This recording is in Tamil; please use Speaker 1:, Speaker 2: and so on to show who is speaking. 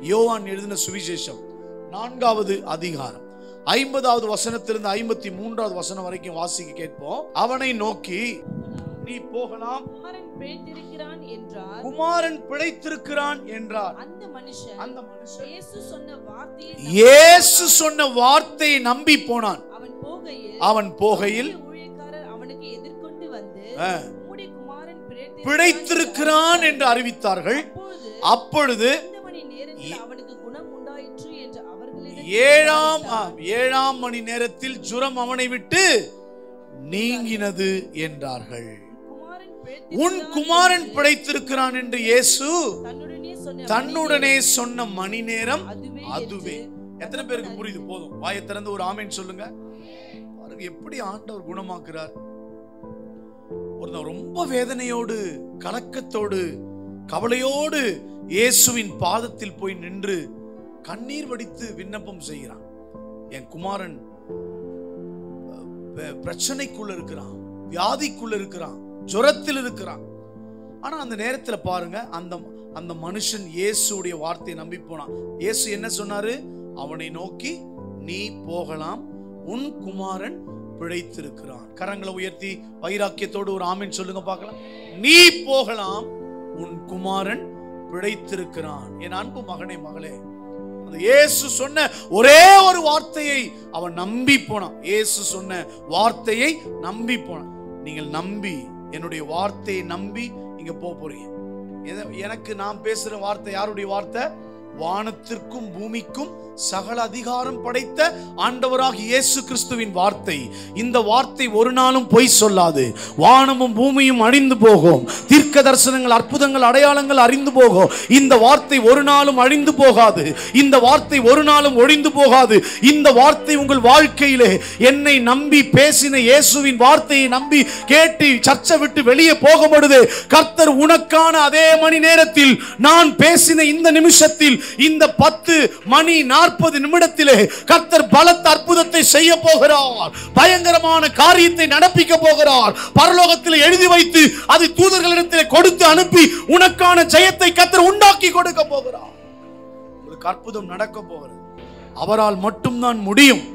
Speaker 1: யோவான் எழுதின சுவிசேஷம் நான்காவது அதிகாரம் ஐம்பதாவது வசனத்திலிருந்து ஐம்பத்தி மூன்றாவது வசனம் வரைக்கும் வாசிக்க கேட்போம் அவனை நோக்கி நீ போகலாம்
Speaker 2: குமாரன் பிழைத்திருக்கிறான் என்றார்
Speaker 1: குமாரன் பிழைத்திருக்கிறான் என்றார்
Speaker 2: அந்த மனுஷன்
Speaker 1: அந்த மனுஷன்
Speaker 2: இயேசு சொன்ன வார்த்தையை
Speaker 1: இயேசு சொன்ன வார்த்தையை நம்பி போனான்
Speaker 2: அவன் போகையில்
Speaker 1: அவன் போகையில்
Speaker 2: அவனுடைய ஊழியக்காரர் அவனுக்கு எதிர்கொண்டு வந்து
Speaker 1: ஆ,
Speaker 2: உம்முடைய குமாரன்
Speaker 1: பிழைத்திருக்கிறான் என்று அறிவித்தார்கள்
Speaker 2: அப்பொழுது
Speaker 1: அப்பொழுது
Speaker 2: இந்த மணி நேரத்தில் அவனுக்கு குணம் உண்டாயிற்று என்று அவர்களிடம்
Speaker 1: ஏழாம் ஆம், ஏழாம் மணி நேரத்தில் ஜுரம் அவனை விட்டு நீங்கினது என்றார்கள்
Speaker 2: குமாரன்
Speaker 1: உன் குமாரன் பிழைத்திருக்கிறான் என்று இயேசு
Speaker 2: தன்னுடனே சொன்ன
Speaker 1: தன்னுடனே சொன்ன மணி நேரம்
Speaker 2: அதுவே
Speaker 1: அதுவே எத்தனை பேருக்கு புரியுது போதும் வாயை திறந்து ஒரு ஆமேன் சொல்லுங்க பாருங்க எப்படி ஆண்டவர் குணமாக்குறார் ஒருத்தன் ரொம்ப வேதனையோடு கலக்கத்தோடு கவலையோடு இயேசுவின் பாதத்தில் போய் நின்று கண்ணீர் வடித்து விண்ணப்பம் செய்கிறான் என் குமாரன் அஹ், ப- பிரச்சனைக்குள்ள இருக்கிறான் வியாதிக்குள்ள இருக்கிறான் ஜுரத்தில் இருக்கிறான் ஆனா அந்த நேரத்துல பாருங்க அந்த அந்த மனுஷன் இயேசுடைய வார்த்தையை நம்பி போனான் இயேசு என்ன சொன்னாரு அவனை நோக்கி நீ போகலாம் உன் குமாரன் பிழைத்திருக்கிறான் கரங்களை உயர்த்தி வைராக்கியத்தோடு ஒரு ஆமீன் சொல்லுங்க பார்க்கலாம் நீ போகலாம் உன் குமாரன் பிழைத்திருக்கிறான் என் அன்பு மகனே மகளே அந்த இயேசு சொன்ன ஒரே ஒரு வார்த்தையை அவன் நம்பி போனான் இயேசு சொன்ன வார்த்தையை நம்பி போனான் நீங்கள் நம்பி என்னுடைய வார்த்தையை நம்பி இங்க போக போறீங்க எத- எனக்கு நான் பேசுற வார்த்தை யாருடைய வார்த்தை வானத்திற்கும் பூமிக்கும் சகல அதிகாரம் படைத்த ஆண்டவராக இயேசு கிறிஸ்துவின் வார்த்தை இந்த வார்த்தை ஒரு நாளும் பொய் சொல்லாது வானமும் பூமியும் அழிந்து போகும் தீர்க்க தரிசனங்கள் அற்புதங்கள் அடையாளங்கள் அறிந்து போகும் இந்த வார்த்தை ஒரு நாளும் அழிந்து போகாது இந்த வார்த்தை ஒரு நாளும் ஒழிந்து போகாது இந்த வார்த்தை உங்கள் வாழ்க்கையிலே என்னை நம்பி பேசின இயேசுவின் வார்த்தையை நம்பி கேட்டு சர்ச்சை விட்டு வெளியே போக பொழுது கர்த்தர் உனக்கான அதே மணி நேரத்தில் நான் பேசின இந்த நிமிஷத்தில் இந்த பத்து மணி நாற்பது நிமிடத்திலே கர்த்தர் பலத்த அற்புதத்தை செய்ய போகிறார் பயங்கரமான காரியத்தை நடப்பிக்க போகிறார் பரலோகத்தில் எழுதி வைத்து அது தூதர்களிடத்தில் கொடுத்து அனுப்பி உனக்கான ஜெயத்தை கர்த்தர் உண்டாக்கி கொடுக்க போகிறார் உங்களுக்கு அற்புதம் நடக்க போகிறது அவரால் மட்டும்தான் முடியும்